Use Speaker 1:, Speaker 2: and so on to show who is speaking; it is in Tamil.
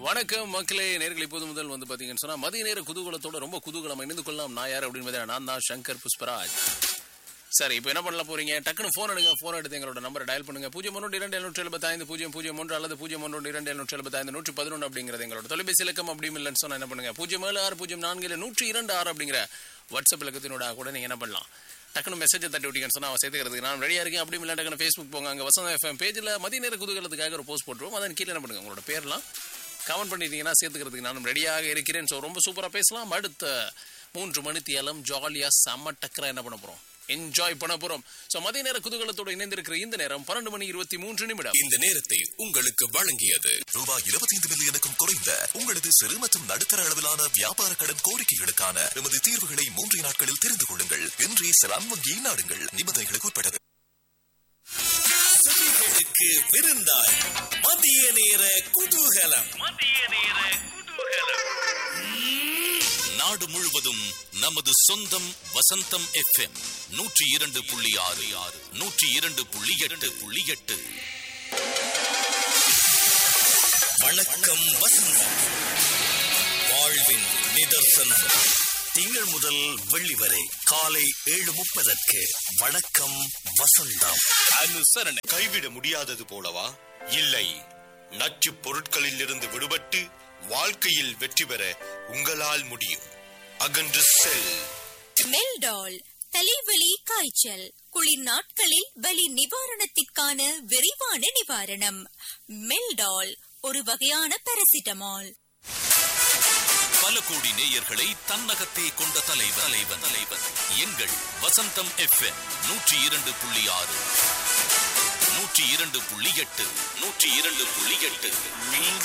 Speaker 1: வணக்கம் மக்களே நேர்களை இப்போது முதல் வந்து பாத்தீங்கன்னு சொன்னா மதிய நேர குதூகலத்தோட ரொம்ப குதூகலம் இணைந்து கொள்ளலாம் நான் யார் அப்படின்னு பார்த்தீங்கன்னா நான் தான் சங்கர் புஷ்பராஜ் சரி இப்போ என்ன பண்ணல போறீங்க டக்குனு ஃபோன் எடுங்க ஃபோன் எடுத்து எங்களோட நம்பரை டயல் பண்ணுங்க பூஜ்ஜியம் ஒன்று இரண்டு எழுநூற்றி எழுபத்தைந்து பூஜ்ஜியம் பூஜ்ஜியம் ஒன்று அல்லது பூஜ்ஜியம் ஒன்று இரண்டு எழுநூற்றி எழுபத்தைந்து நூற்றி பதினொன்று அப்படிங்கிறது எங்களோட தொலைபேசி இலக்கம் அப்படி இல்லைன்னு சொன்னா என்ன பண்ணுங்க பூஜ்ஜியம் ஏழு ஆறு பூஜ்ஜியம் நான்கு இல்லை நூற்றி இரண்டு ஆறு அப்படிங்கிற வாட்ஸ்அப் இலக்கத்தினோட கூட நீங்க என்ன பண்ணலாம் டக்குனு மெசேஜ் தட்டி விட்டீங்கன்னு சொன்னா அவன் சேர்த்துக்கிறதுக்கு நான் ரெடியா இருக்கேன் அப்படி இல்லை டக்குனு ஃபேஸ்புக் போங்க அங்கே வசந்த எஃப்எம் பேஜில் மதிய நேர குதூகலத்துக்காக ஒரு போஸ்ட் போட்டுருவோம் அதன் கீழே என்ன பண்ணுங்க உங்களோட பேர்லாம் கமெண்ட் பண்ணிட்டீங்கன்னா சேர்த்துக்கிறதுக்கு நானும் ரெடியாக இருக்கிறேன் ஸோ ரொம்ப சூப்பராக பேசலாம் அடுத்த மூன்று மணித்தியாலம் ஜாலியாக செம்ம டக்கரா என்ன பண்ண போகிறோம் என்ஜாய் பண்ண போகிறோம் ஸோ மதிய நேர குதூகலத்தோட இணைந்திருக்கிற இந்த நேரம் பன்னெண்டு மணி இருபத்தி மூன்று நிமிடம்
Speaker 2: இந்த நேரத்தை உங்களுக்கு வழங்கியது ரூபாய் 25 மில்லியனுக்கும் குறைந்த உங்களது சிறு மற்றும் நடுத்தர அளவிலான வியாபார கடன் கோரிக்கைகளுக்கான எமது தீர்வுகளை மூன்று நாட்களில் தெரிந்து கொள்ளுங்கள் இன்றே செலான் வங்கியை நாடுங்கள் நிபந்தனைகளுக்கு உட்பட்டது
Speaker 3: செவிகளுக்கு விருந்தாய் மதிய நேர குதூகலம்
Speaker 2: நாடு முழுவதும் நமது சொந்தம் வசந்தம் எஃப்எம் நூற்றி இரண்டு புள்ளி ஆறு ஆறு நூற்றி இரண்டு புள்ளி எட்டு புள்ளி எட்டு
Speaker 3: வணக்கம் வசந்தம் வாழ்வின் நிதர்சனம் திங்கள் முதல் வெள்ளி வரை காலை ஏழு முப்பதற்கு வணக்கம் வசந்தம்
Speaker 2: அனுசரணை
Speaker 4: கைவிட முடியாதது போலவா இல்லை நச்சுப் பொருட்களில் இருந்து விடுபட்டு வாழ்க்கையில் வெற்றி பெற உங்களால் முடியும் அகன்று செல்
Speaker 5: மெல்டால் தலைவலி காய்ச்சல் குளிர் நாட்களில் வலி நிவாரணத்திற்கான விரைவான நிவாரணம் மெல்டால் ஒரு வகையான பாராசிட்டமால்
Speaker 2: பல கோடி நேயர்களை தன்னகத்தே கொண்ட தலைவர் தலைவன் தலைவன் எங்கள் வசந்தம் எஃப்எம் நூற்றி இரண்டு புள்ளி ஆறு நூற்றி இரண்டு புள்ளி எட்டு நூற்றி இரண்டு புள்ளி எட்டு
Speaker 3: நீங்க